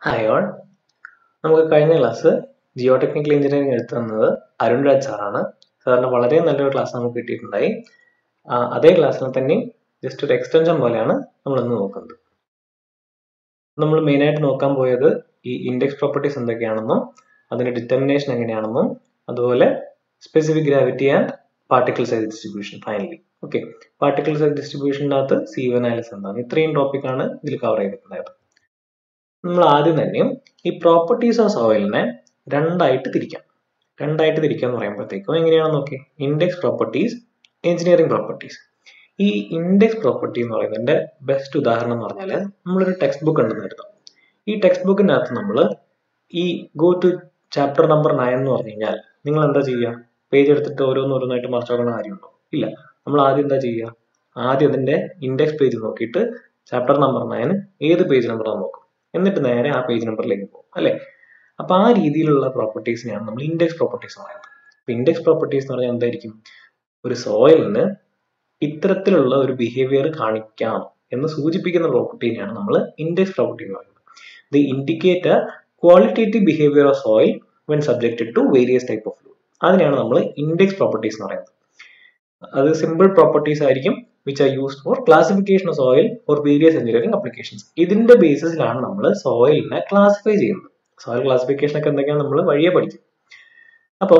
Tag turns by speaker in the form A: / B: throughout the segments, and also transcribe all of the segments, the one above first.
A: Hi all നമുക്ക് കഴിഞ്ഞ class Jio technical engineering എടുത്തു തന്നത് അരുൺ രാജ് സാറാണ് സാറിന് വളരെ നല്ലൊരു ക്ലാസ് നമുക്ക് കിട്ടിയിട്ടുണ്ടായി ആ, അതേ ക്ലാസ്സിൽ തന്നെ ജസ്റ്റ് ഒരു എക്സ്റ്റൻഷൻ പോലെയാണ് നമ്മൾ ഇന്ന് നോക്കുന്നത് നമ്മൾ മെയിനായിട്ട് നോക്കാൻ പോയത് ഈ ഇൻഡെക്സ് പ്രോപ്പർട്ടീസ് എന്തൊക്കെയാണെന്നും അതിന്റെ ഡിറ്റർമിനേഷൻ എങ്ങനെയാണെന്നും അതുപോലെ specific gravity and particle size distribution finally okay particle size ഡിസ്ട്രിബ്യൂഷനകത്ത് സി അനാലിസിസ് എന്താണ് ഇത്രയും ടോപ്പിക്കാണ് ഇതിൽ കവർ ചെയ്തിട്ടുണ്ടായത് നമ്മൾ ആദ്യം തന്നെ ഈ പ്രോപ്പർട്ടീസ് ഓഫ് സോയിലിനെ രണ്ടായിട്ട് തിരിക്കാം രണ്ടായിട്ട് തിരിക്കുക എന്ന് പറയുമ്പോഴത്തേക്കും എങ്ങനെയാണെന്ന് നോക്കി ഇൻഡെക്സ് പ്രോപ്പർട്ടീസ് എഞ്ചിനീയറിംഗ് പ്രോപ്പർട്ടീസ് ഈ ഇൻഡെക്സ് പ്രോപ്പർട്ടി എന്ന് പറയുന്നതിന്റെ ബെസ്റ്റ് ഉദാഹരണം എന്ന് പറഞ്ഞാൽ നമ്മളൊരു ടെക്സ്റ്റ് ബുക്ക് ഉണ്ടെന്ന് എടുത്താം ഈ ടെക്സ്റ്റ് ബുക്കിനകത്ത് നമ്മൾ ഈ go to chapter number nine എന്ന് പറഞ്ഞു കഴിഞ്ഞാൽ നിങ്ങൾ എന്താ ചെയ്യുക പേജ് എടുത്തിട്ട് ഓരോന്നോരോന്നായിട്ട് മറച്ചു നോക്കണ കാര്യമുണ്ടോ ഇല്ല നമ്മൾ ആദ്യം എന്താ ചെയ്യുക ആദ്യം അതിന്റെ ഇൻഡെക്സ് പേജ് നോക്കിയിട്ട് ചാപ്റ്റർ നമ്പർ നയൻ ഏത് പേജ് നമ്പറാണ് നോക്കും എന്നിട്ട് നേരെ ആ പേജ് നമ്പറിലേക്ക് പോകും അല്ലെ അപ്പൊ ആ രീതിയിലുള്ള പ്രോപ്പർട്ടീസിനെയാണ് നമ്മൾ ഇൻഡെക്സ് പ്രോപ്പർട്ടീസ് എന്ന് പറയുന്നത് അപ്പൊ ഇൻഡെക്സ് പ്രോപ്പർട്ടീസ് എന്ന് പറഞ്ഞാൽ എന്തായിരിക്കും ഒരു സോയിലിന് ഇത്തരത്തിലുള്ള ഒരു ബിഹേവിയർ കാണിക്കാം എന്ന് സൂചിപ്പിക്കുന്ന പ്രോപ്പർട്ടീനെയാണ് നമ്മൾ ഇൻഡെക്സ് പ്രോപ്പർട്ടി എന്ന് പറയുന്നത് the indicate a qualitative behaviour of soil when subjected to various type of fluid അതിനെയാണ് നമ്മൾ ഇൻഡെക്സ് പ്രോപ്പർട്ടീസ് എന്ന് പറയുന്നത് അത് സിമ്പിൾ പ്രോപ്പർട്ടീസ് ആയിരിക്കും which are used for classification of soil for various engineering applications ഇതിന്റെ ബേസിസിലാണ് നമ്മൾ സോയിലിനെ ക്ലാസിഫൈ ചെയ്യുന്നത് സോയിൽ ക്ലാസിഫിക്കേഷൻ ഒക്കെ എന്തൊക്കെയാണ് നമ്മൾ വഴിയെ പഠിക്കും അപ്പം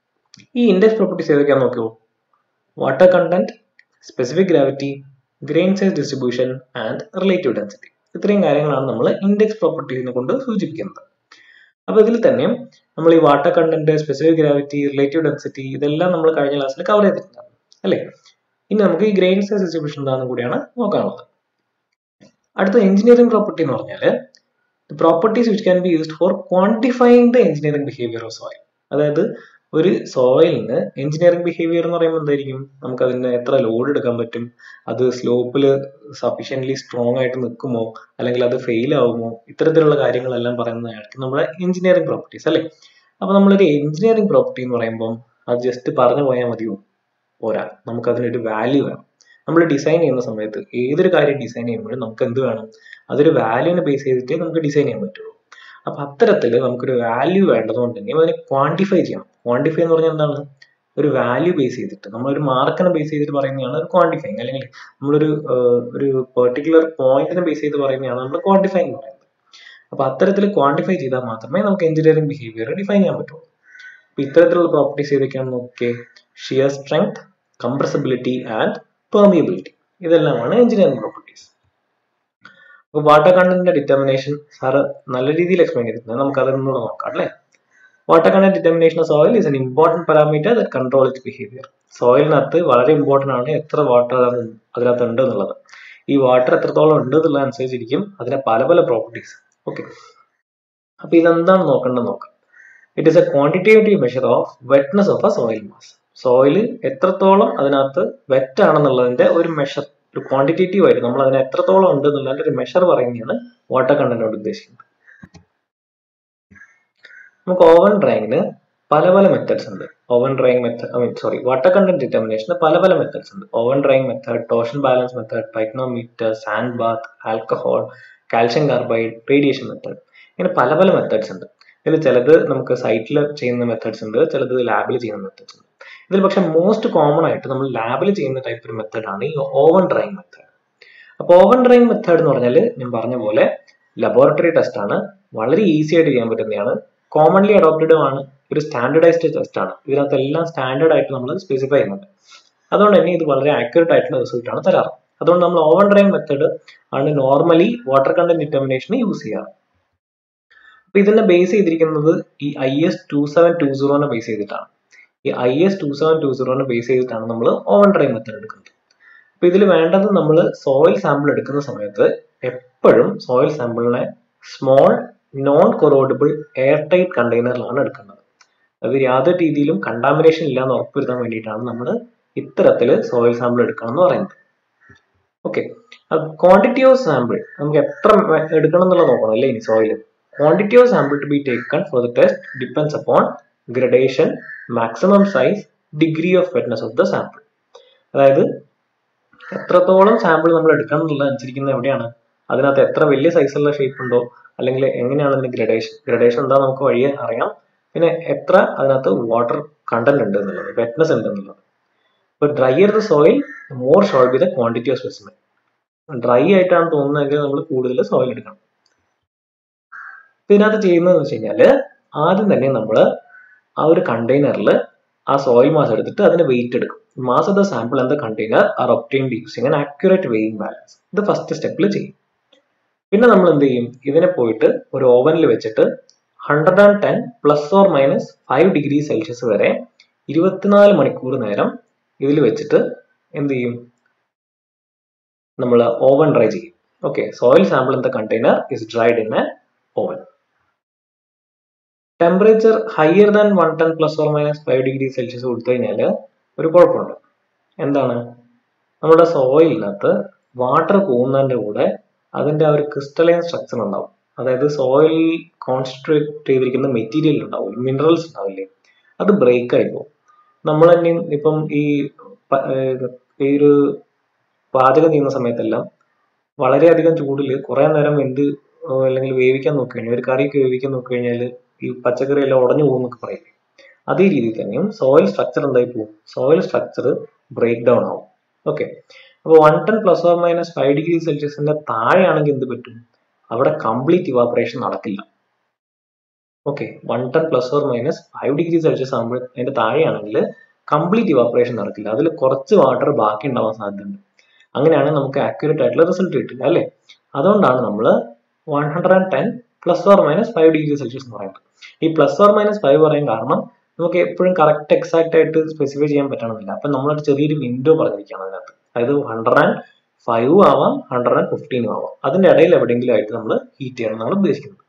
A: ഈ ഇൻഡെക്സ് പ്രോപ്പർട്ടീസ് ഏതൊക്കെയാണെന്ന് നോക്കിയോ water content specific gravity grain size distribution and relative density ഇത്രയും കാര്യങ്ങളാണ് നമ്മൾ ഇൻഡെക്സ് പ്രോപ്പർട്ടീസിനെ കൊണ്ട് സൂചിപ്പിക്കുന്നത് അപ്പൊ ഇതിൽ തന്നെ നമ്മൾ ഈ water content specific gravity relative density ഇതെല്ലാം നമ്മൾ കഴിഞ്ഞ ക്ലാസ്സിൽ കവർ ചെയ്തിട്ടുണ്ടായിരുന്നു അല്ലേ ഇനി നമുക്ക് ഈ ഗ്രെയിൻ സൈസ് ഡിസ്ട്രിബ്യൂഷൻ എന്താണെന്ന് കൂടിയാണ് നോക്കാനുള്ളത് അടുത്ത എഞ്ചിനീയറിംഗ് പ്രോപ്പർട്ടി എന്ന് പറഞ്ഞാൽ properties which can be used for quantifying the engineering behaviour of soil അതായത് ഒരു സോയിലിന് എഞ്ചിനീയറിംഗ് ബിഹേവിയർ എന്ന് പറയുമ്പോൾ എന്തായിരിക്കും നമുക്ക് അതിന് എത്ര ലോഡ് എടുക്കാൻ പറ്റും അത് സ്ലോപ്പിൽ സഫീഷ്യൻ്റ്ലി സ്ട്രോങ് ആയിട്ട് നിൽക്കുമോ അല്ലെങ്കിൽ അത് ഫെയിൽ ആവുമോ ഇത്തരത്തിലുള്ള കാര്യങ്ങളെല്ലാം പറയുന്നതായിരിക്കും നമ്മുടെ എഞ്ചിനീയറിംഗ് പ്രോപ്പർട്ടീസ് അല്ലേ അപ്പൊ നമ്മളൊരു എഞ്ചിനീയറിംഗ് പ്രോപ്പർട്ടി എന്ന് പറയുമ്പോൾ അത് ജസ്റ്റ് പറഞ്ഞു പോയാൽ മതിയോ പോരാ നമുക്ക് അതിനൊരു വാല്യൂ വേണം നമ്മൾ ഡിസൈൻ ചെയ്യുന്ന സമയത്ത് ഏതൊരു കാര്യം ഡിസൈൻ ചെയ്യുമ്പോഴും നമുക്ക് എന്ത് വേണം അതൊരു വാല്യൂവിനെ ബേസ് ചെയ്തിട്ടേ നമുക്ക് ഡിസൈൻ ചെയ്യാൻ പറ്റുള്ളൂ അപ്പൊ അത്തരത്തിൽ നമുക്കൊരു വാല്യൂ വേണ്ടതുകൊണ്ട് തന്നെ അതിനെ ക്വാണ്ടിഫൈ ചെയ്യണം ക്വാണ്ടിഫൈ എന്ന് പറഞ്ഞാൽ എന്താണ് ഒരു വാല്യൂ ബേസ് ചെയ്തിട്ട് നമ്മളൊരു മാർക്കിനെ ബേസ് ചെയ്തിട്ട് പറയുന്നതാണ് ഒരു ക്വാണ്ടിഫൈങ് അല്ലെങ്കിൽ നമ്മളൊരു ആഹ്, ഒരു പെർട്ടിക്കുലർ പോയിന്റിനെ ബേസ് ചെയ്ത് പറയുന്നതാണ് നമ്മൾ ക്വാണ്ടിഫൈ എന്ന് പറയുന്നത് അപ്പൊ അത്തരത്തിൽ ക്വാണ്ടിഫൈ ചെയ്താൽ മാത്രമേ നമുക്ക് എഞ്ചിനീയറിംഗ് ബിഹേവിയർ ഡിഫൈൻ ചെയ്യാൻ പറ്റുള്ളൂ അപ്പൊ ഇത്തരത്തിലുള്ള പ്രോപ്പർട്ടീസ് ഏതൊക്കെയാണെന്ന് നോക്കിയേ shear strength compressibility and permeability ഇതെല്ലാമാണ് എഞ്ചിനീയറിംഗ് പ്രോപ്പർട്ടീസ് അപ്പോൾ വാട്ടർ കണ്ടന്റിന്റെ ഡിറ്റർമിനേഷൻ സാറ് നല്ല രീതിയിൽ എക്സ്പ്ലെയിൻ ചെയ്തിട്ടുണ്ട് നമുക്ക് അതൊന്നുകൂടെ നോക്കാം അല്ലേ water content determination of soil is an important parameter that control it behaviour സോയിലിനകത്ത് വളരെ ഇമ്പോർട്ടൻ്റ് ആണ് എത്ര വാട്ടർ അതിനകത്ത് ഉണ്ട് എന്നുള്ളത് ഈ വാട്ടർ എത്രത്തോളം ഉണ്ട് എന്നുള്ളത് അനുസരിച്ചിരിക്കും അതിന്റെ പല പല പ്രോപ്പർട്ടീസ് ഓക്കെ അപ്പൊ ഇതെന്താണ് നോക്കേണ്ടത് നോക്കാം it is a quantitative measure of wetness of a soil mass soil എത്രത്തോളം അതിനകത്ത് വെറ്റ് ആണെന്നുള്ളതിന്റെ ഒരു മെഷർ ഒരു ക്വാണ്ടിറ്റേറ്റീവ് ആയിട്ട് നമ്മൾ അതിന് എത്രത്തോളം ഉണ്ട് എന്നുള്ളതിന്റെ ഒരു മെഷർ പറയുന്നതാണ് വാട്ടർ കണ്ടന്റ് കൊണ്ട് ഉദ്ദേശിക്കുന്നത് നമുക്ക് ഓവൻ ഡ്രൈങ്ങിന് പല പല മെത്തേഡ്സ് ഉണ്ട് oven drying method I mean sorry water content ഡിറ്റർമിനേഷന് പല പല മെത്തേഡ്സ് ഉണ്ട് oven drying method torsion balance method pycnometer sand bath alcohol calcium carbide radiation method ഇങ്ങനെ പല പല മെത്തേഡ്സ് ഉണ്ട് ഇതിൽ ചിലത് നമുക്ക് സൈറ്റിൽ ചെയ്യുന്ന മെത്തേഡ്സ് ഉണ്ട് ചിലത് ലാബിൽ ചെയ്യുന്ന മെത്തേഡ്സ് ഉണ്ട് ഇതിൽ പക്ഷെ മോസ്റ്റ് കോമൺ ആയിട്ട് നമ്മൾ ലാബിൽ ചെയ്യുന്ന ടൈപ്പ് ഒരു മെത്തേഡാണ് ഈ ഓവൻ ഡ്രൈങ് മെത്തേഡ് അപ്പോൾ ഓവൻ ഡ്രൈങ് മെത്തേഡ് എന്ന് പറഞ്ഞാൽ ഞാൻ പറഞ്ഞ പോലെ ലബോറട്ടറി ടെസ്റ്റ് ആണ് വളരെ ഈസി ആയിട്ട് ചെയ്യാൻ പറ്റുന്നതാണ് കോമൺലി അഡോപ്റ്റഡ് ആണ് ഒരു സ്റ്റാൻഡർഡൈസ്ഡ് ടെസ്റ്റ് ആണ് ഇതിനകത്ത് എല്ലാം സ്റ്റാൻഡേർഡ് ആയിട്ട് നമ്മൾ സ്പെസിഫൈ ചെയ്യുന്നുണ്ട് അതുകൊണ്ട് തന്നെ ഇത് വളരെ ആക്യുറേറ്റ് ആയിട്ടുള്ള റിസൾട്ട് ആണ് തരാറ് അതുകൊണ്ട് നമ്മൾ ഓവൻ ഡ്രൈങ് മെത്തേഡ് ആണ് നോർമലി വാട്ടർ കണ്ടന്റ് ഡിറ്റർമിനേഷന് യൂസ് ചെയ്യാറ് അപ്പൊ ഇതിനെ ബേസ് ചെയ്തിരിക്കുന്നത് ഈ I S two seven two സീറോനെ ബേസ് ചെയ്തിട്ടാണ് ഈ I S two seven two സീറോനെ ബേസ് ചെയ്തിട്ടാണ് നമ്മൾ ഓവൻ ഡ്രൈ മെത്തേഡ് എടുക്കുന്നത് അപ്പൊ ഇതിൽ വേണ്ടത് നമ്മൾ സോയിൽ സാമ്പിൾ എടുക്കുന്ന സമയത്ത് എപ്പോഴും സോയിൽ സാമ്പിളിനെ small non corrodible air tight കണ്ടെയ്നറിലാണ് എടുക്കുന്നത് അത് യാതൊരു രീതിയിലും കണ്ടാമിനേഷൻ ഇല്ലാന്ന് ഉറപ്പുവരുത്താൻ വേണ്ടിയിട്ടാണ് നമ്മൾ ഇത്തരത്തിൽ സോയിൽ സാമ്പിൾ എടുക്കണം എന്ന് പറയുന്നത് ഓക്കെ ക്വാണ്ടിറ്റി ഓഫ് സാമ്പിൾ നമുക്ക് എത്ര എടുക്കണം എന്നുള്ളത് നോക്കണം അല്ലേ ഇനി soil quantity of sample to be taken for the test depends upon gradation maximum size degree of wetness of the sample അതായത് എത്രത്തോളം സാമ്പിൾ നമ്മൾ എടുക്കണം എന്നുള്ളത് അനുസരിക്കുന്നത് എവിടെയാണ് അതിനകത്ത് എത്ര വലിയ സൈസുള്ള ഷേപ്പ് ഉണ്ടോ അല്ലെങ്കിൽ എങ്ങനെയാണ് അതിന്റെ ഗ്രഡേഷൻ ഗ്രഡേഷൻ എന്താ നമുക്ക് വഴിയെ അറിയാം പിന്നെ എത്ര അതിനകത്ത് വാട്ടർ കണ്ടന്റ് ഉണ്ട് എന്നുള്ളത് വെറ്റ്നസ് ഉണ്ട് എന്നുള്ളത് ഇപ്പൊ drier the soil more shall be the quantity of specimen dry ആയിട്ടാണ് തോന്നുന്നതെങ്കിൽ നമ്മൾ കൂടുതൽ സോയിൽ എടുക്കണം ഇതിനകത്ത് ചെയ്യുന്നതെന്ന് വെച്ച് കഴിഞ്ഞാൽ ആദ്യം തന്നെ നമ്മൾ ആ ഒരു കണ്ടെയ്നറിൽ ആ സോയിൽ മാസ് എടുത്തിട്ട് അതിന് വെയിറ്റ് എടുക്കും mass of the sample and the container are obtained using an accurate weighing balance ഇത് ഫസ്റ്റ് സ്റ്റെപ്പിൽ ചെയ്യും പിന്നെ നമ്മൾ എന്ത് ചെയ്യും ഇതിനെ പോയിട്ട് ഒരു ഓവനിൽ വെച്ചിട്ട് hundred and ten plus or minus five degree Celsius വരെ ഇരുപത്തിനാല് മണിക്കൂർ നേരം ഇതിൽ വെച്ചിട്ട് എന്ത് ചെയ്യും നമ്മൾ ഓവൻ ഡ്രൈ ചെയ്യും okay soil sample in the container is dried in a oven temperature higher than one ten plus or minus five degree Celsius കൊടുത്തു കഴിഞ്ഞാൽ ഒരു കുഴപ്പമുണ്ട് എന്താണ് നമ്മുടെ സോയിലിനകത്ത് വാട്ടർ പോകുന്നതിൻ്റെ കൂടെ അതിൻ്റെ ആ ഒരു ക്രിസ്റ്റലൈൻ സ്ട്രക്ചർ ഉണ്ടാവും അതായത് സോയിൽ കോൺസെൻട്രേറ്റ് ചെയ്തിരിക്കുന്ന മെറ്റീരിയൽ ഉണ്ടാവും മിനറൽസ് ഉണ്ടാവില്ലേ അത് ബ്രേക്ക് ആയി പോകും നമ്മൾ തന്നെ ഇപ്പം ഈ പ- ഏർ ഈ ഒരു പാചകം ചെയ്യുന്ന സമയത്തെല്ലാം വളരെയധികം ചൂടിൽ കുറെ നേരം വെന്ത് ഏർ അല്ലെങ്കിൽ വേവിക്കാൻ നോക്കി കഴിഞ്ഞാൽ ഒരു കറിയൊക്കെ വേവിക്കാൻ നോക്കി കഴിഞ്ഞാൽ ഈ പച്ചക്കറി എല്ലാം ഉടഞ്ഞു പോകും എന്നൊക്കെ പറയില്ലേ അതേ രീതിയിൽ തന്നെയും സോയിൽ സ്ട്രക്ചർ എന്തായി പോകും സോയിൽ സ്ട്രക്ചർ ബ്രേക്ക് ഡൗൺ ആവും ഓക്കെ അപ്പോൾ one ten plus or minus five degree സെൽഷ്യസിന്റെ താഴെയാണെങ്കിൽ എന്ത് പറ്റും അവിടെ കംപ്ലീറ്റ് ഇവാപറേഷൻ നടക്കില്ല okay one ten plus or minus five degree Celsius ആകുമ്പോൾ അതിന്റെ താഴെയാണെങ്കിൽ കംപ്ലീറ്റ് ഇവാപറേഷൻ നടക്കില്ല അതിൽ കുറച്ച് വാട്ടർ ബാക്കി ഉണ്ടാവാൻ സാധ്യതയുണ്ട് അങ്ങനെയാണെങ്കിൽ നമുക്ക് ആക്യുറേറ്റ് ആയിട്ടുള്ള റിസൾട്ട് കിട്ടില്ല അല്ലേ അതുകൊണ്ടാണ് നമ്മൾ one hundred and ten plus or minus five degree Celsius എന്ന് പറയുന്നത് ഈ പ്ലസ് ഓർ മൈനസ് ഫൈവ് പറയാൻ കാരണം നമുക്ക് എപ്പോഴും കറക്റ്റ് എക്സാക്ട് ആയിട്ട് സ്പെസിഫൈ ചെയ്യാൻ പറ്റണമെന്നില്ല അപ്പൊ നമ്മളൊരു ചെറിയൊരു വിൻഡോ പറഞ്ഞിരിക്കുകയാണ് അതിനകത്ത് അതായത് ഹൺഡ്രഡ് ആൻഡ് ഫൈവ് ആവാം ഹൺഡ്രഡ് ആൻഡ് ഫിഫ്റ്റീനും ആവാം അതിന്റെ ഇടയിൽ എവിടെയെങ്കിലും ആയിട്ട് നമ്മൾ ഹീറ്റ് ചെയ്യണം എന്നാണ് ഉദ്ദേശിക്കുന്നത്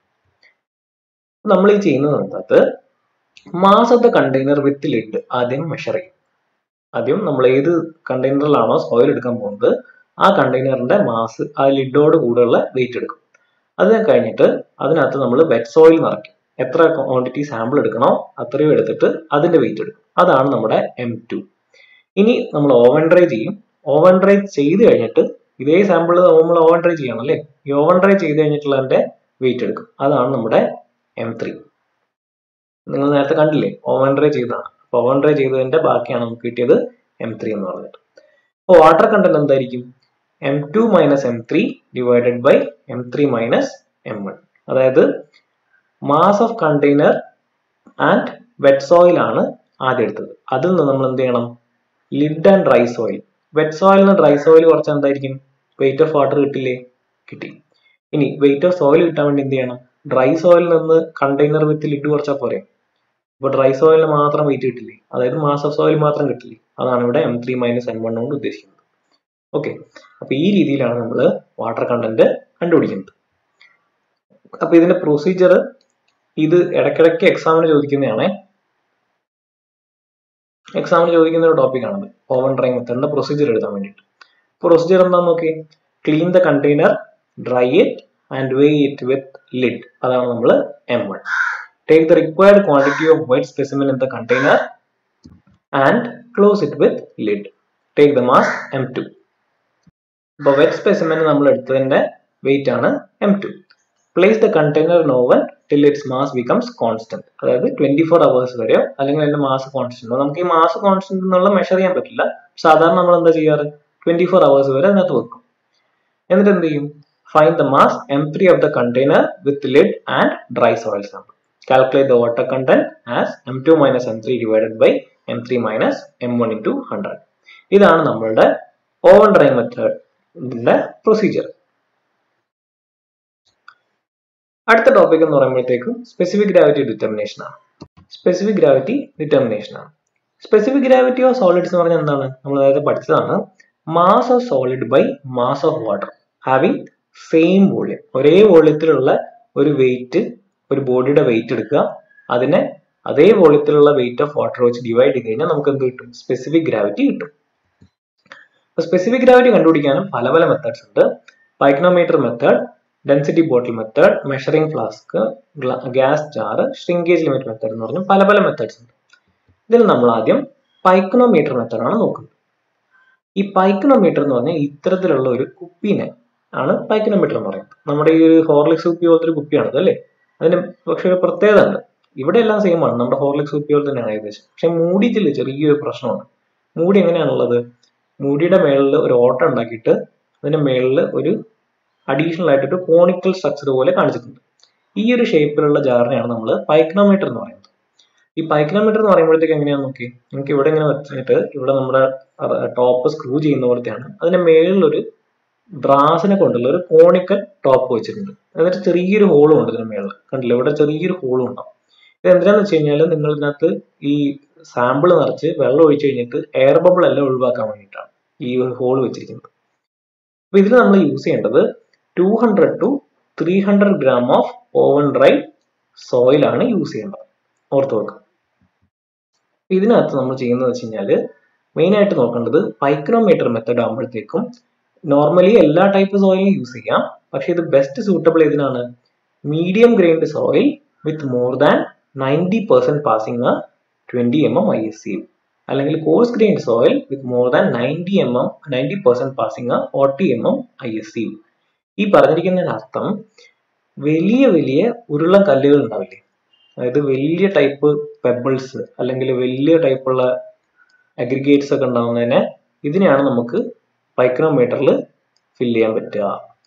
A: നമ്മൾ ഈ ചെയ്യുന്നതിനകത്ത് mass of the container with lid ആദ്യം മെഷർ ചെയ്യും ആദ്യം നമ്മൾ ഏത് കണ്ടെയ്നറിലാണോ സോയിൽ എടുക്കാൻ പോകുന്നത് ആ കണ്ടെയ്നറിന്റെ മാസ് ആ ലിഡോട് കൂടെയുള്ള വെയിറ്റ് എടുക്കും അത് കഴിഞ്ഞിട്ട് അതിനകത്ത് നമ്മൾ വെറ്റ് സോയിൽ നിറയ്ക്കും എത്ര ക്വാണ്ടിറ്റി സാമ്പിൾ എടുക്കണോ അത്രയും എടുത്തിട്ട് അതിന്റെ വെയിറ്റ് എടുക്കും അതാണ് നമ്മുടെ എം ടു ഇനി നമ്മൾ ഓവൻ ഡ്രൈ ചെയ്യും ഓവൻ ഡ്രൈ ചെയ്ത് കഴിഞ്ഞിട്ട് ഇതേ സാമ്പിൾ നമ്മൾ ഓവൻ ഡ്രൈ ചെയ്യണം അല്ലേ ഈ ഓവൻ ഡ്രൈ ചെയ്ത് കഴിഞ്ഞിട്ടുള്ളതിന്റെ വെയിറ്റ് എടുക്കും അതാണ് നമ്മുടെ എം ത്രീ നിങ്ങൾ നേരത്തെ കണ്ടില്ലേ ഓവൻ ഡ്രൈ ചെയ്തതാണ് അപ്പൊ ഓവൻ ഡ്രൈ ചെയ്തതിന്റെ ബാക്കിയാണ് നമുക്ക് കിട്ടിയത് എം ത്രീ എന്ന് പറഞ്ഞിട്ട് അപ്പോൾ വാട്ടർ കണ്ടന്റ് എന്തായിരിക്കും M two minus M three divided by M three minus M one അതായത് mass of container and wet soil ആണ് ആദ്യം എടുത്തത് അതിൽ നിന്ന് നമ്മൾ എന്ത് ചെയ്യണം lid and dry soil wet soil നിന്ന് ഡ്രൈ സോയിൽ കുറച്ച് എന്തായിരിക്കും വെയിറ്റ് ഓഫ് വാട്ടർ കിട്ടില്ലേ കിട്ടി ഇനി വെയിറ്റ് ഓഫ് സോയിൽ കിട്ടാൻ വേണ്ടി എന്ത് ചെയ്യണം ഡ്രൈ സോയിലിൽ നിന്ന് കണ്ടെയ്നർ വിത്ത് ലിഡ് കുറച്ചാൽ പോരെ ഇപ്പൊ ഡ്രൈ സോയിലിന് മാത്രം വെയിറ്റ് കിട്ടില്ലേ അതായത് മാസ് ഓഫ് സോയിൽ മാത്രം കിട്ടില്ലേ അതാണ് ഇവിടെ M three minus M one കൊണ്ട് ഉദ്ദേശിക്കുന്നത് ഓക്കെ അപ്പൊ ഈ രീതിയിലാണ് നമ്മൾ വാട്ടർ കണ്ടന്റ് കണ്ടുപിടിക്കുന്നത് അപ്പൊ ഇതിന്റെ പ്രൊസീജിയർ ഇത് ഇടയ്ക്കിടയ്ക്ക് എക്സാമിന് ചോദിക്കുന്നതാണ് എക്സാമിന് ചോദിക്കുന്ന ഒരു ടോപ്പിക്കാണത് ഓവൻ ഡ്രൈ മെത്തേഡിന്റെ പ്രൊസീജിയർ എഴുതാൻ വേണ്ടിയിട്ട് പ്രൊസീജിയർ എന്താന്ന് നോക്കി clean the container dry it and weigh it with lid അതാണ് നമ്മൾ M one take the required quantity of wet specimen in the container and close it with lid take the mass M two അപ്പോൾ wet specimen നമ്മൾ എടുത്തതിന്റെ weight ആണ് M two place the container in oven till its mass becomes constant അതായത് twenty four hours വരെയോ അല്ലെങ്കിൽ അതിന്റെ mass constant നമുക്ക് ഈ മാസ് കോൺസ്റ്റന്റ് എന്നുള്ള മെഷർ ചെയ്യാൻ പറ്റില്ല സാധാരണ നമ്മൾ എന്താ ചെയ്യാറ് ട്വന്റി ഫോർ അവേഴ്സ് വരെ അതിനകത്ത് വെക്കും എന്നിട്ട് എന്ത് ചെയ്യും find the mass M three of the container with lid and dry soil sample calculate the water content as M two minus M three divided by M three minus M one into hundred ഇതാണ് നമ്മളുടെ oven dry മെത്തേഡിന്റെ procedure അടുത്ത topic എന്ന് പറയുമ്പോഴത്തേക്കും specific gravity determination ആണ് specific gravity determination ആണ് specific gravity of solids എന്ന് പറഞ്ഞാൽ എന്താണ് നമ്മൾ നേരത്തെ പഠിച്ചതാണ് mass of solid by mass of water having same volume ഒരേ വോള്യത്തിലുള്ള ഒരു വെയിറ്റ് ഒരു ബോഡിയുടെ വെയിറ്റ് എടുക്കുക അതിനെ അതേ വോള്യത്തിലുള്ള വെയിറ്റ് ഓഫ് വാട്ടർ വെച്ച് ഡിവൈഡ് ചെയ്ത് കഴിഞ്ഞാൽ നമുക്ക് എന്ത് കിട്ടും സ്പെസിഫിക് ഗ്രാവിറ്റി കിട്ടും സ്പെസിഫിക് ഗ്രാവിറ്റി കണ്ടുപിടിക്കാനും പല പല മെത്തേഡ്സ് ഉണ്ട് pycnometer method density bottle method measuring flask gas jar shrinkage limit method എന്ന് പറഞ്ഞ പല പല മെത്തേഡ്സ് ഉണ്ട് ഇതിൽ നമ്മൾ ആദ്യം പൈക്കണോമീറ്റർ മെത്തേഡാണ് നോക്കുന്നത് ഈ പൈക്കണോമീറ്റർ എന്ന് പറഞ്ഞാൽ ഇത്തരത്തിലുള്ള ഒരു കുപ്പീനെ ആണ് പൈക്കനോമീറ്റർ എന്ന് പറയുന്നത് നമ്മുടെ ഈ ഒരു ഹോർലിക്സ് കുപ്പി പോലത്തെ ഒരു കുപ്പിയാണത് അല്ലേ അതിന് പക്ഷേ ഒരു പ്രത്യേകത ഉണ്ട് ഇവിടെ എല്ലാം സെയിം ആണ് നമ്മുടെ ഹോർലിക്സ് കുപ്പി പോലെ തന്നെയാണ് ഏകദേശം പക്ഷെ മൂടിയിൽ ചെറിയൊരു പ്രശ്നമാണ് മൂടി എങ്ങനെയാണുള്ളത് മൂടിയുടെ മേളിൽ ഒരു ഓട്ട ഉണ്ടാക്കിയിട്ട് അതിന്റെ മേളിൽ ഒരു അഡീഷണൽ ആയിട്ട് ഒരു കോണിക്കൽ സ്ട്രക്ചർ പോലെ കാണിച്ചിട്ടുണ്ട് ഈ ഒരു ഷേപ്പിലുള്ള ജാറിനെയാണ് നമ്മൾ പൈക്കനോമീറ്റർ എന്ന് പറയുന്നത് ഈ പൈക്കനോമീറ്റർ എന്ന് പറയുമ്പോഴത്തേക്ക് എങ്ങനെയാന്ന് നോക്കി നമുക്ക് ഇവിടെ ഇങ്ങനെ വെച്ചിട്ട് ഇവിടെ നമ്മുടെ ടോപ്പ് സ്ക്രൂ ചെയ്യുന്ന പോലത്തെയാണ് അതിന്റെ മേളിൽ ഒരു ബ്രാസിനെ കൊണ്ടുള്ള ഒരു കോണിക്കൽ ടോപ്പ് വെച്ചിട്ടുണ്ട് എന്നിട്ട് ചെറിയൊരു ഹോളും ഉണ്ട് ഇതിന് മേളിൽ കണ്ടില്ല ഇവിടെ ചെറിയൊരു ഹോളും ഉണ്ടാവും ഇത് എന്തിനാന്ന് വെച്ച് കഴിഞ്ഞാൽ നിങ്ങൾ ഇതിനകത്ത് ഈ സാമ്പിൾ നിറച്ച് വെള്ളം ഒഴിച്ചു കഴിഞ്ഞിട്ട് എയർ ബബിൾ എല്ലാം ഒഴിവാക്കാൻ വേണ്ടിയിട്ടാണ് ഈ ഒരു ഹോൾ വെച്ചിരിക്കുന്നത് അപ്പൊ ഇതിൽ നമ്മൾ യൂസ് ചെയ്യേണ്ടത് two hundred to three hundred gram of oven dry soil ആണ് യൂസ് ചെയ്യേണ്ടത് ഓർത്ത് വെക്കുക ഇതിനകത്ത് നമ്മൾ ചെയ്യുന്നത് വെച്ച് കഴിഞ്ഞാൽ മെയിൻ ആയിട്ട് നോക്കേണ്ടത് പൈക്രോമീറ്റർ മെത്തഡ് ആകുമ്പോഴത്തേക്കും നോർമലി എല്ലാ ടൈപ്പ് സോയിലും യൂസ് ചെയ്യാം പക്ഷെ ഇത് ബെസ്റ്റ് സൂട്ടബിൾ ഏതിനാണ് medium grained soil with more than ninety percent passing a twenty M M I S sieve അല്ലെങ്കിൽ coarse grained soil with more than ninety M M ninety percent passing a forty M M I S sieve ഈ പറഞ്ഞിരിക്കുന്നതിന് അർത്ഥം വലിയ വലിയ ഉരുളൻ കല്ലുകൾ ഉണ്ടാവില്ലേ അതായത് വലിയ ടൈപ്പ് പെബിൾസ് അല്ലെങ്കിൽ വലിയ ടൈപ്പുള്ള അഗ്രിഗേറ്റ്സ് ഒക്കെ ഉണ്ടാവുന്നതിനെ ഇതിനെയാണ് നമുക്ക് പൈക്രോമീറ്ററിൽ ഫിൽ ചെയ്യാൻ പറ്റുക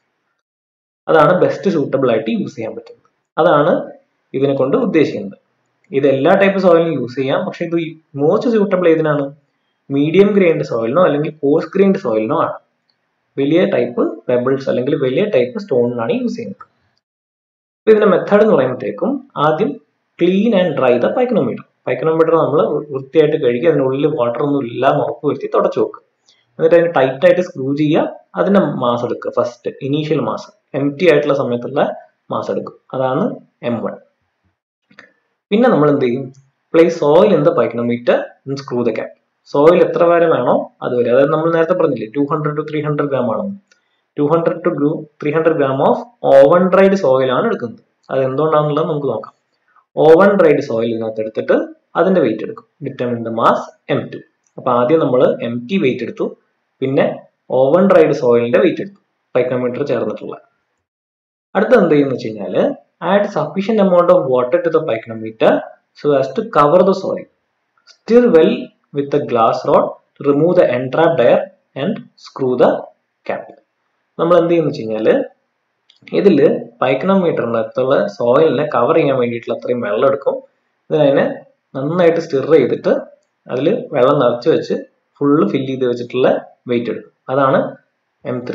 A: അതാണ് ബെസ്റ്റ് സൂട്ടബിൾ ആയിട്ട് യൂസ് ചെയ്യാൻ പറ്റുന്നത് അതാണ് ഇതിനെ കൊണ്ട് ഉദ്ദേശിക്കുന്നത് ഇത് എല്ലാ ടൈപ്പ് സോയിലും യൂസ് ചെയ്യാം പക്ഷെ ഇത് മോസ്റ്റ് സൂട്ടബിൾ ഏതിനാണ് മീഡിയം ഗ്രൈൻഡ് സോയിലിനോ അല്ലെങ്കിൽ കോഴ്സ് ഗ്രൈൻഡ് സോയിലിനോ ആണ് വലിയ ടൈപ്പ് പെബിൾസ് അല്ലെങ്കിൽ വലിയ ടൈപ്പ് സ്റ്റോണിനാണ് യൂസ് ചെയ്യുന്നത് അപ്പൊ ഇതിന്റെ മെത്തേഡ് എന്ന് പറയുമ്പോഴത്തേക്കും ആദ്യം clean and dry the pycnometer pycnometer നമ്മൾ വൃത്തിയായിട്ട് കഴുകി അതിനുള്ളിൽ വാട്ടർ ഒന്നും ഇല്ല എന്ന് ഉറപ്പ് വരുത്തി തുടച്ചു വെക്കുക എന്നിട്ട് അതിന് ടൈറ്റ് ആയിട്ട് സ്ക്രൂ ചെയ്യുക അതിന്റെ മാസ് എടുക്കുക first initial mass M T ആയിട്ടുള്ള സമയത്തുള്ള മാസ് എടുക്കും അതാണ് എം വൺ പിന്നെ നമ്മൾ എന്ത് ചെയ്യും place soil in the pycnometer screw the cap soil എത്ര വരെ വേണോ അതുവരെ അതായത് നമ്മൾ നേരത്തെ പറഞ്ഞില്ലേ two hundred to three hundred gram ആണ് ടു ഹൺഡ്രഡ് ടു ഗ്രൂ three hundred gram of oven dried സോയിലാണ് എടുക്കുന്നത് അത് എന്തുകൊണ്ടാണെന്നുള്ളത് നമുക്ക് നോക്കാം ഓവൻ ഡ്രൈഡ് സോയിൽ ഇതിനകത്ത് എടുത്തിട്ട് അതിന്റെ വെയിറ്റ് എടുക്കും determine the mass M two അപ്പൊ ആദ്യം നമ്മൾ എം ടി വെയിറ്റ് എടുത്തു പിന്നെ ഓവൻ ഡ്രൈഡ് സോയിലിന്റെ വെയിറ്റ് എടുത്തു പൈക്കോമീറ്റർ ചേർന്നിട്ടുള്ള അടുത്ത എന്ത് ചെയ്യുന്ന വെച്ച് കഴിഞ്ഞാൽ add sufficient amount of water to the pycnometer so as to cover the soil stir well with a glass rod remove the entrapped air and screw the cap നമ്മൾ എന്ത് ചെയ്യുന്ന വെച്ച് കഴിഞ്ഞാൽ ഇതിൽ പൈക്കണോമീറ്ററിനകത്തുള്ള സോയിലിനെ കവർ ചെയ്യാൻ വേണ്ടിയിട്ടുള്ള അത്രയും വെള്ളം എടുക്കും ഇതിനെ നന്നായിട്ട് സ്റ്റിർ ചെയ്തിട്ട് അതിൽ വെള്ളം നിറച്ച് വെച്ച് ഫുള്ള് ഫില്ല് ചെയ്ത് വെച്ചിട്ടുള്ള വെയിറ്റ് എടുക്കും അതാണ് എം ത്രീ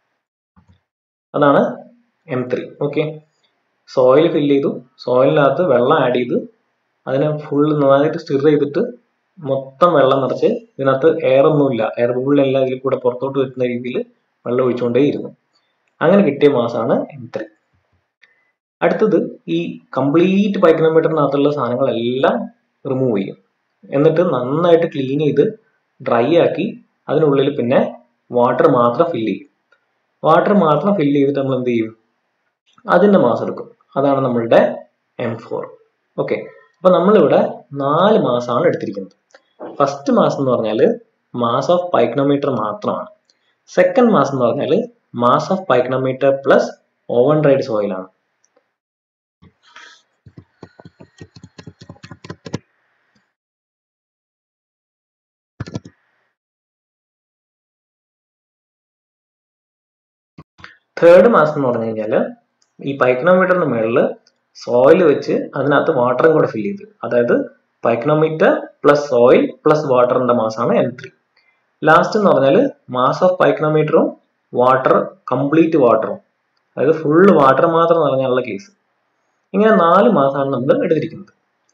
A: അതാണ് M three okay soil fill ചെയ്തു സോയിലിനകത്ത് വെള്ളം ആഡ് ചെയ്ത് അതിനെ ഫുള്ള് നന്നായിട്ട് സ്റ്റിർ ചെയ്തിട്ട് മൊത്തം വെള്ളം നിറച്ച് ഇതിനകത്ത് എയർ ഒന്നുമില്ല എയർ ബബിളിനെല്ലാം ഇതിൽ കൂടെ പുറത്തോട്ട് വരുന്ന രീതിയിൽ വെള്ളം ഒഴിച്ചുകൊണ്ടേയിരുന്നു അങ്ങനെ കിട്ടിയ മാസമാണ് എം ത്രീ അടുത്തത് ഈ കംപ്ലീറ്റ് പൈക്കനോമീറ്ററിനകത്തുള്ള സാധനങ്ങളെല്ലാം റിമൂവ് ചെയ്യും എന്നിട്ട് നന്നായിട്ട് ക്ലീൻ ചെയ്ത് ഡ്രൈ ആക്കി അതിനുള്ളിൽ പിന്നെ വാട്ടർ മാത്രം ഫില്ല് ചെയ്യും വാട്ടർ മാത്രം ഫില്ല് ചെയ്തിട്ട് നമ്മൾ എന്ത് ചെയ്യും അതിന്റെ മാസം എടുക്കും അതാണ് നമ്മളുടെ എം ഫോർ ഓക്കെ അപ്പൊ നമ്മളിവിടെ നാല് മാസമാണ് എടുത്തിരിക്കുന്നത് ഫസ്റ്റ് മാസം എന്ന് പറഞ്ഞാൽ മാസ് ഓഫ് പൈക്കനോമീറ്റർ മാത്രമാണ് സെക്കൻഡ് മാസം എന്ന് പറഞ്ഞാൽ mass of pycnometer plus oven dried soil ആണ് തേർഡ് മാസം എന്ന് പറഞ്ഞു കഴിഞ്ഞാൽ ഈ പൈക്കനോമീറ്ററിന് മുകളിൽ സോയിൽ വെച്ച് അതിനകത്ത് വാട്ടറും കൂടെ ഫില്ല് ചെയ്ത് അതായത് പൈക്കനോമീറ്റർ പ്ലസ് സോയിൽ പ്ലസ് വാട്ടറിന്റെ മാസമാണ് എം ത്രീ ലാസ്റ്റ് എന്ന് പറഞ്ഞാൽ മാസ് ഓഫ് പൈക്കനോമീറ്ററും വാട്ടർ കംപ്ലീറ്റ് വാട്ടറും അതായത് ഫുള്ള് വാട്ടർ മാത്രം നിറഞ്ഞുള്ള കേസ് ഇങ്ങനെ നാല് മാസമാണ് നമ്മൾ എടുത്തിരിക്കുന്നത്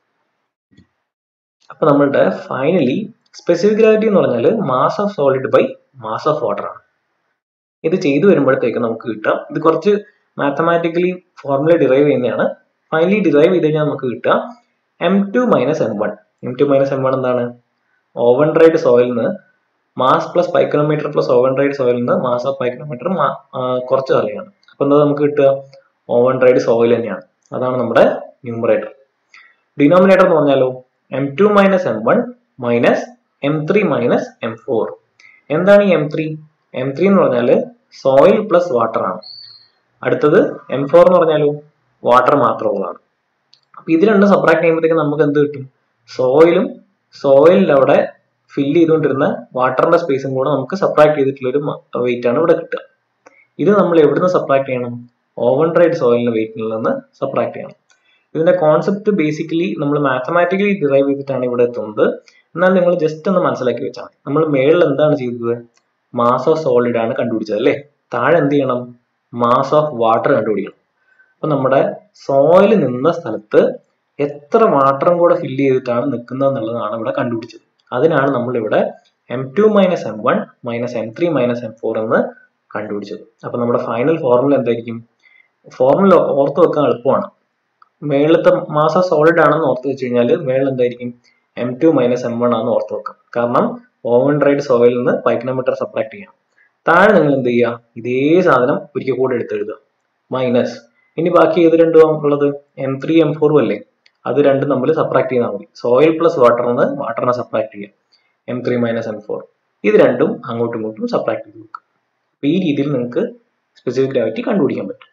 A: അപ്പൊ നമ്മളുടെ ഫൈനലി സ്പെസിഫിക് ഗ്രാവിറ്റി എന്ന് പറഞ്ഞാൽ mass of solid by mass of water ആണ് ഇത് ചെയ്തു വരുമ്പോഴത്തേക്ക് നമുക്ക് കിട്ടാം ഇത് കുറച്ച് മാത്തമാറ്റിക്കലി ഫോർമുല ഡിറൈവ് ചെയ്യുന്നതാണ് ഫൈനലി ഡിറൈവ് ചെയ്ത് കഴിഞ്ഞാൽ നമുക്ക് കിട്ടുക M two minus M one M two minus M one എന്താണ് ഓവൻ ഡ്രൈഡ് സോയിൽ നിന്ന് mass plus pycnometer plus oven dried soil നിന്ന് മാസ് ഓഫ് പൈക്കോമീറ്റർ കുറച്ച് കളയാണ് അപ്പൊ എന്താ നമുക്ക് കിട്ടുക ഓവൻ ഡ്രൈഡ് സോയിൽ തന്നെയാണ് അതാണ് നമ്മുടെ ന്യൂമറേറ്റർ ഡിനോമിനേറ്റർ എന്ന് പറഞ്ഞാലോ M two minus M one minus M three minus M four എന്താണ് ഈ എം ത്രീ എം ത്രീ എന്ന് പറഞ്ഞാൽ സോയിൽ പ്ലസ് വാട്ടർ ആണ് അടുത്തത് എം ഫോർ എന്ന് പറഞ്ഞാലോ വാട്ടർ മാത്രമുള്ളതാണ് അപ്പൊ ഇത് രണ്ടും സബ്ട്രാക്ട് ചെയ്യുമ്പോഴത്തേക്ക് നമുക്ക് എന്ത് കിട്ടും സോയിലും സോയിലിന്റെ അവിടെ ഫില്ല് ചെയ്തുകൊണ്ടിരുന്ന വാട്ടറിന്റെ സ്പേസും കൂടെ നമുക്ക് സബ്ട്രാക്ട് ചെയ്തിട്ടുള്ള ഒരു വെയിറ്റ് ആണ് ഇവിടെ കിട്ടുക ഇത് നമ്മൾ എവിടുന്ന് സബ്ട്രാക്ട് ചെയ്യണം ഓവൻ ഡ്രൈഡ് സോയിലിന്റെ വെയിറ്റിൽ നിന്ന് സബ്ട്രാക്ട് ചെയ്യണം ഇതിന്റെ കോൺസെപ്റ്റ് ബേസിക്കലി നമ്മൾ മാത്തമാറ്റിക്കലി ഡിറൈവ് ചെയ്തിട്ടാണ് ഇവിടെ എത്തുന്നത് എന്നാൽ നിങ്ങൾ ജസ്റ്റ് ഒന്ന് മനസ്സിലാക്കി വെച്ചാൽ മതി നമ്മൾ മേളിൽ എന്താണ് ചെയ്തത് മാസ് ഓഫ് സോളിഡ് ആണ് കണ്ടുപിടിച്ചത് അല്ലേ താഴെ എന്ത് ചെയ്യണം മാസ് ഓഫ് വാട്ടർ കണ്ടുപിടിക്കണം അപ്പൊ നമ്മുടെ സോയിൽ നിന്ന സ്ഥലത്ത് എത്ര വാട്ടറും കൂടെ ഫില്ല് ചെയ്തിട്ടാണ് നിൽക്കുന്നത് എന്നുള്ളതാണ് ഇവിടെ കണ്ടുപിടിച്ചത് അതിനാണ് നമ്മൾ ഇവിടെ M two minus M one minus M three minus M four എന്ന് കണ്ടുപിടിച്ചത് അപ്പൊ നമ്മുടെ ഫൈനൽ ഫോർമുല എന്തായിരിക്കും ഫോർമുല ഓർത്ത് വെക്കാൻ എളുപ്പമാണ് മേളിലത്തെ മാസ സോളിഡ് ആണെന്ന് ഓർത്ത് വെച്ച് കഴിഞ്ഞാൽ മേളിൽ എന്തായിരിക്കും M two minus M one ആണെന്ന് ഓർത്ത് വെക്കാം കാരണം ഓവൻ ഡ്രൈഡ് സോയിൽ നിന്ന് പൈക്കനോമീറ്റർ സബ്ട്രാക്ട് ചെയ്യാം താഴെ നിങ്ങൾ എന്ത് ചെയ്യുക ഇതേ സാധനം ഒരിക്കൽ കൂടെ എടുത്തെഴുതുക മൈനസ് ഇനി ബാക്കി ഏത് രണ്ടും ഉള്ളത് എം ത്രീ എം ഫോറും അല്ലേ അത് രണ്ടും നമ്മൾ സബ്ട്രാക്ട് ചെയ്താൽ മതി സോയിൽ പ്ലസ് വാട്ടർ എന്ന് വാട്ടറിനെ സബ്ട്രാക്ട് ചെയ്യുക M three minus M four ഇത് രണ്ടും അങ്ങോട്ടും ഇങ്ങോട്ടും സബ്ട്രാക്ട് ചെയ്ത് വെക്കുക അപ്പൊ ഈ രീതിയിൽ നിങ്ങൾക്ക് സ്പെസിഫിക് ഗ്രാവിറ്റി കണ്ടുപിടിക്കാൻ പറ്റും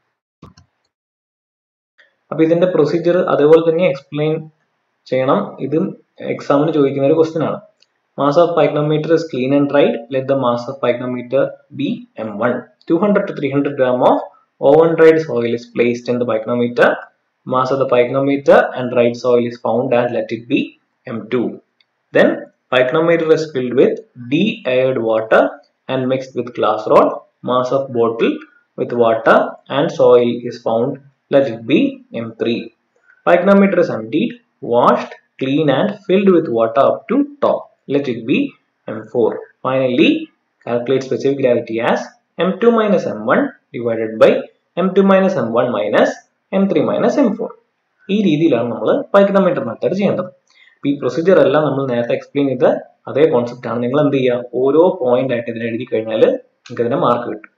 A: അപ്പൊ ഇതിന്റെ പ്രൊസീജിയർ അതേപോലെ തന്നെ എക്സ്പ്ലെയിൻ ചെയ്യണം ഇതും എക്സാമിന് ചോദിക്കുന്ന ഒരു ക്വസ്റ്റ്യൻ ആണ് mass of pycnometer is clean and dried let the mass of pycnometer be M one two hundred to three hundred gram of oven dried soil is placed in the pycnometer. Mass of the pycnometer and dried soil is found and let it be M2. Then pycnometer is filled with de-aired water and mixed with glass rod. Mass of bottle with water and soil is found. Let it be M3. Pycnometer is emptied, washed, clean and filled with water up to top. Let it be M4. Finally, calculate specific gravity as M2 minus M1 divided by M2 minus M1 minus M3 minus M4. ഈ രീതിയിലാണ് നമ്മൾ pycnometer method ചെയ്യേണ്ടത് ഈ procedure എല്ലാം നമ്മൾ നേരത്തെ explain ചെയ്ത അതേ കോൺസെപ്റ്റ് ആണ് നിങ്ങൾ എന്ത് ചെയ്യുക ഓരോ പോയിന്റ് ആയിട്ട് ഇതിനെ എഴുതി കഴിഞ്ഞാൽ നിങ്ങൾക്ക് ഇതിന്റെ മാർക്ക് കിട്ടും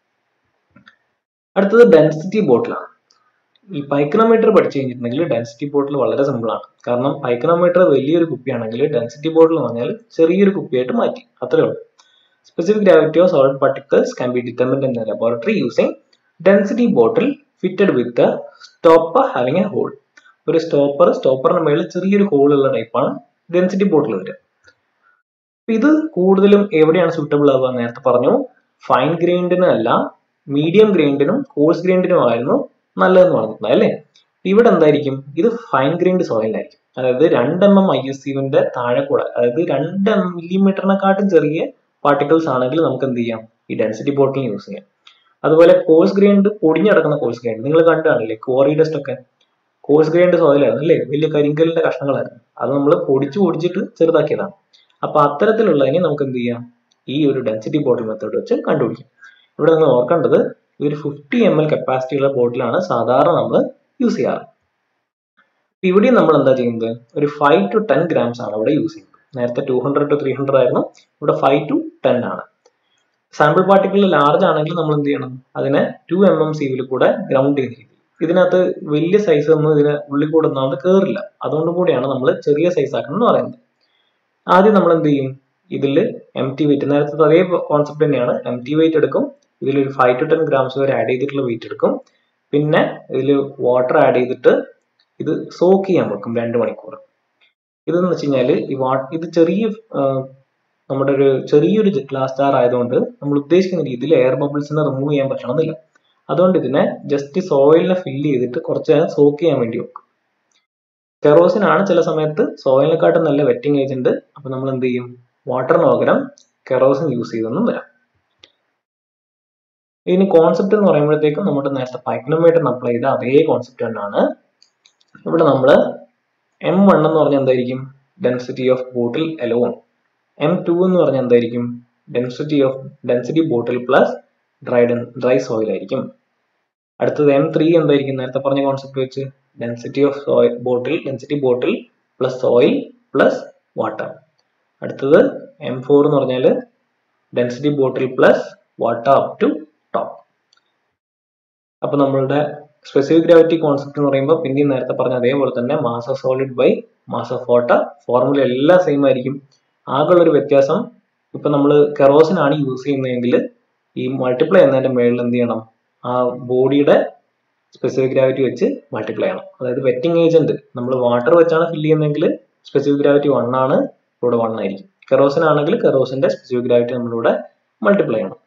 A: അടുത്തത് ഡെൻസിറ്റി ബോട്ടിലാണ് ഈ പൈക്കണോമീറ്റർ പഠിച്ചു കഴിഞ്ഞിട്ടുണ്ടെങ്കിൽ ഡെൻസിറ്റി ബോട്ടിൽ വളരെ സിമ്പിൾ ആണ് കാരണം പൈക്കണോമീറ്റർ വലിയൊരു കുപ്പിയാണെങ്കിൽ ഡെൻസിറ്റി ബോട്ടിൽ എന്ന് പറഞ്ഞാൽ ചെറിയൊരു കുപ്പിയായിട്ട് മാറ്റി അത്രേ ഉള്ളൂ Specific gravity of solid particles can be determined in the laboratory using density bottle fitted with a stopper having a hole. ഒരു സ്റ്റോപ്പർ സ്റ്റോപ്പറിന് മേളിൽ ചെറിയൊരു ഹോൾ ഉള്ള ടൈപ്പാണ് ഡെൻസിറ്റി ബോട്ടിൽ വരിക ഇത് കൂടുതലും എവിടെയാണ് സൂട്ടബിൾ ആവുക നേരത്തെ പറഞ്ഞു ഫൈൻ ഗ്രൈൻഡിനും അല്ല മീഡിയം ഗ്രൈൻഡിനും കോഴ്സ് ഗ്രൈൻഡിനും ആയിരുന്നു നല്ലതെന്ന് പറഞ്ഞിട്ടുണ്ട് അല്ലേ ഇവിടെ എന്തായിരിക്കും ഇത് ഫൈൻ ഗ്രൈൻഡ് സോയിലായിരിക്കും അതായത് രണ്ട് എം എം ഐ എസ് സിന്റെ താഴെ കൂടെ അതായത് രണ്ട് മില്ലിമീറ്ററിനെക്കാട്ടും ചെറിയ പാർട്ടിക്കിൾസ് ആണെങ്കിൽ നമുക്ക് എന്ത് ചെയ്യാം ഈ ഡെൻസിറ്റി ബോട്ടിൽ യൂസ് ചെയ്യാം അതുപോലെ കോഴ്സ് ഗ്രൈൻഡ് പൊടിഞ്ഞടക്കുന്ന കോഴ്സ് ഗ്രൈൻഡ് നിങ്ങൾ കണ്ടാണല്ലേ കോറി ഡസ്റ്റ് ഒക്കെ കോഴ്സ് ഗ്രൈൻഡ് സോയിലായിരുന്നു അല്ലേ വലിയ കരിങ്കലിന്റെ കഷ്ണങ്ങളായിരുന്നു അത് നമ്മൾ പൊടിച്ച് പൊടിച്ചിട്ട് ചെറുതാക്കിയതാണ് അപ്പൊ അത്തരത്തിലുള്ളതിനെ നമുക്ക് എന്ത് ചെയ്യാം ഈ ഒരു ഡെൻസിറ്റി ബോട്ടിൽ മെത്തേഡ് വെച്ച് കണ്ടുപിടിക്കാം ഇവിടെ നിങ്ങൾ ഓർക്കേണ്ടത് ഇതൊരു ഫിഫ്റ്റി എം എൽ കപ്പാസിറ്റി ഉള്ള ബോട്ടിലാണ് സാധാരണ നമ്മൾ യൂസ് ചെയ്യാറ് ഇവിടെയും നമ്മൾ എന്താ ചെയ്യുന്നത് ഒരു ഫൈവ് ടു ടെൻ ഗ്രാംസ് ആണ് ഇവിടെ യൂസ് ചെയ്യുന്നത് നേരത്തെ two hundred to three hundred ആയിരുന്നു ഇവിടെ ഫൈവ് ടു ടെൻ ആണ് സാമ്പിൾ പാർട്ടിക്കിൾ ലാർജ് ആണെങ്കിൽ നമ്മൾ എന്ത് ചെയ്യണം അതിനെ ടു എം എം സിവിൽ കൂടെ ഗ്രൗണ്ട് ചെയ്ത് രീതി ഇതിനകത്ത് വലിയ സൈസ് ഒന്നും ഇതിന് ഉള്ളിൽ കൂടെ ഒന്നാമത് കയറില്ല അതുകൊണ്ട് കൂടിയാണ് നമ്മൾ ചെറിയ സൈസ് ആക്കണം എന്ന് പറയുന്നത് ആദ്യം നമ്മൾ എന്ത് ചെയ്യും ഇതിൽ എം ടി വെയിറ്റ് നേരത്തെ അതേ കോൺസെപ്റ്റ് തന്നെയാണ് എം ടി വെയിറ്റ് എടുക്കും ഇതിൽ ഒരു ഫൈവ് ടു ടെൻ ഗ്രാംസ് വരെ ആഡ് ചെയ്തിട്ടുള്ള വെയിറ്റ് എടുക്കും പിന്നെ ഇതിൽ വാട്ടർ ആഡ് ചെയ്തിട്ട് ഇത് സോക്ക് ചെയ്യാൻ വെക്കും രണ്ട് മണിക്കൂർ ഇതെന്ന് വെച്ച് കഴിഞ്ഞാൽ ഈ വാ ഇത് ചെറിയ നമ്മുടെ ഒരു ചെറിയൊരു ഗ്ലാസ് ജാർ ആയതുകൊണ്ട് നമ്മൾ ഉദ്ദേശിക്കുന്ന രീതിയിൽ എയർ ബബിൾസിനെ റിമൂവ് ചെയ്യാൻ പറ്റണമെന്നില്ല അതുകൊണ്ട് ഇതിനെ ജസ്റ്റ് സോയിലിനെ ഫില്ല് ചെയ്തിട്ട് കുറച്ച് നേരം സോക്ക് ചെയ്യാൻ വേണ്ടി വെക്കും കെറോസിൻ ആണ് ചില സമയത്ത് സോയിലിനെക്കാട്ടും നല്ല വെറ്റിംഗ് ഏജന്റ് അപ്പൊ നമ്മൾ എന്ത് ചെയ്യും വാട്ടറിന് പകരം കെറോസിൻ യൂസ് ചെയ്തെന്നും വരാം ഇനി കോൺസെപ്റ്റ് എന്ന് പറയുമ്പോഴത്തേക്കും നമ്മുടെ നേരത്തെ പൈക്കനോമീറ്ററിന് അപ്ലൈ ചെയ്ത അതേ കോൺസെപ്റ്റ് തന്നെയാണ് ഇവിടെ നമ്മൾ എം വൺ എന്ന് പറഞ്ഞാൽ എന്തായിരിക്കും density of bottle alone M two എന്ന് പറഞ്ഞാൽ എന്തായിരിക്കും density of density bottle plus dry dry soil ആയിരിക്കും അടുത്തത് എം ത്രീ എന്തായിരിക്കും നേരത്തെ പറഞ്ഞ കോൺസെപ്റ്റ് വെച്ച് density of soil bottle density bottle plus soil plus water അടുത്തത് എം ഫോർ എന്ന് പറഞ്ഞാൽ density bottle plus water up to top അപ്പൊ നമ്മളുടെ സ്പെസിഫിക് ഗ്രാവിറ്റി കോൺസെപ്റ്റ് എന്ന് പറയുമ്പോൾ പിന്നെയും നേരത്തെ പറഞ്ഞ അതേപോലെ തന്നെ mass of solid by mass of water formula എല്ലാം സെയിം ആയിരിക്കും ആകെയുള്ള ഒരു വ്യത്യാസം ഇപ്പൊ നമ്മൾ കെറോസിൻ ആണ് യൂസ് ചെയ്യുന്നതെങ്കിൽ ഈ മൾട്ടിപ്ലൈ ചെയ്യുന്നതിന്റെ മേളിൽ എന്ത് ചെയ്യണം ആ ബോഡിയുടെ സ്പെസിഫിക് ഗ്രാവിറ്റി വെച്ച് മൾട്ടിപ്ലൈ ചെയ്യണം അതായത് വെറ്റിംഗ് ഏജന്റ് നമ്മൾ വാട്ടർ വെച്ചാണ് ഫില്ല് ചെയ്യുന്നതെങ്കിൽ സ്പെസിഫിക് ഗ്രാവിറ്റി വൺ ആണ് ഇവിടെ വൺ ആയിരിക്കും കെറോസിൻ ആണെങ്കിൽ കെറോസിന്റെ സ്പെസിഫിക് ഗ്രാവിറ്റി നമ്മളിവിടെ മൾട്ടിപ്ലൈ ചെയ്യണം